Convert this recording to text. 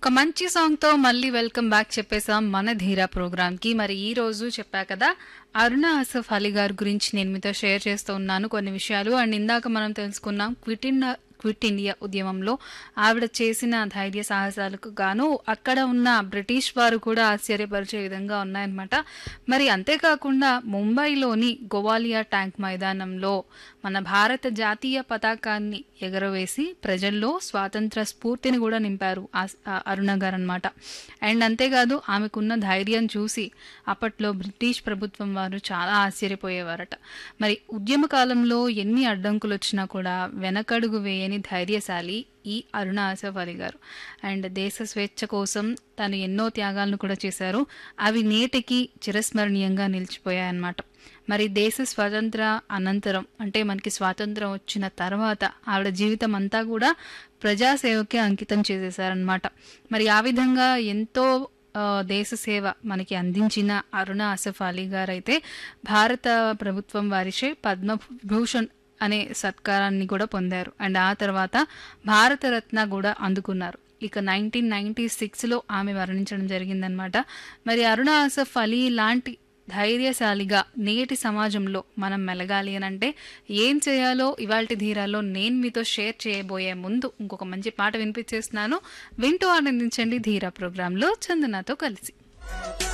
ఒక మంచి సాంగ్తో మళ్ళీ వెల్కమ్ బ్యాక్ చెప్పేసాం మన ధీరా ప్రోగ్రామ్కి మరి ఈ రోజు చెప్పా కదా అరుణ అసఫ్ అలీ గారి గురించి నేను మీతో షేర్ చేస్తూ ఉన్నాను కొన్ని విషయాలు అండ్ ఇందాక మనం తెలుసుకున్నాం క్విట్ ఇండియా క్విట్ ఇండియా ఉద్యమంలో ఆవిడ చేసిన ధైర్య సాహసాలకు గాను అక్కడ ఉన్న బ్రిటిష్ వారు కూడా ఆశ్చర్యపరిచే విధంగా ఉన్నాయన్నమాట మరి అంతేకాకుండా ముంబైలోని గోవాలియా ట్యాంక్ మైదానంలో మన భారత జాతీయ పతాకాన్ని ఎగరవేసి ప్రజల్లో స్వాతంత్ర స్ఫూర్తిని కూడా నింపారు ఆ- ఆ అరుణ గారు అనమాట అండ్ అంతేకాదు ఆమెకున్న ధైర్యం చూసి అప్పట్లో బ్రిటిష్ ప్రభుత్వం వారు చాలా ఆశ్చర్యపోయేవారట మరి ఉద్యమ కాలంలో ఎన్ని అడ్డంకులు వచ్చినా కూడా వెనకడుగు వేయని ధైర్యశాలి ఈ అరుణ ఆసఫ్ అలీ గారు అండ్ దేశ స్వేచ్ఛ కోసం తను ఎన్నో త్యాగాలను కూడా చేశారు అవి నేటికి చిరస్మరణీయంగా నిలిచిపోయాయన్నమాట మరి దేశ స్వాతంత్ర అనంతరం అంటే మనకి స్వాతంత్రం వచ్చిన తర్వాత ఆవిడ జీవితం అంతా కూడా ప్రజాసేవకే అంకితం చేసేసారనమాట మరి ఆ విధంగా ఎంతో ఆ, దేశ సేవ మనకి అందించిన అరుణ అసఫ్ అలీ గారు అయితే భారత ప్రభుత్వం వారిచే పద్మభూషణ్ అనే సత్కారాన్ని కూడా పొందారు అండ్ ఆ తర్వాత భారతరత్న కూడా అందుకున్నారు ఇక నైన్టీన్ నైన్టీ సిక్స్లో ఆమె మరణించడం జరిగిందనమాట మరి అరుణ అసఫ్ అలీ లాంటి ధైర్యశాలిగా నేటి సమాజంలో మనం మెలగాలి అని అంటే ఏం చేయాలో ఇవాల్టి ధీరాలో నేను మీతో షేర్ చేయబోయే ముందు ఇంకొక మంచి పాట వినిపించేస్తున్నాను వింటూ ఆనందించండి ధీరా ప్రోగ్రాంలో చందనాతో కలిసి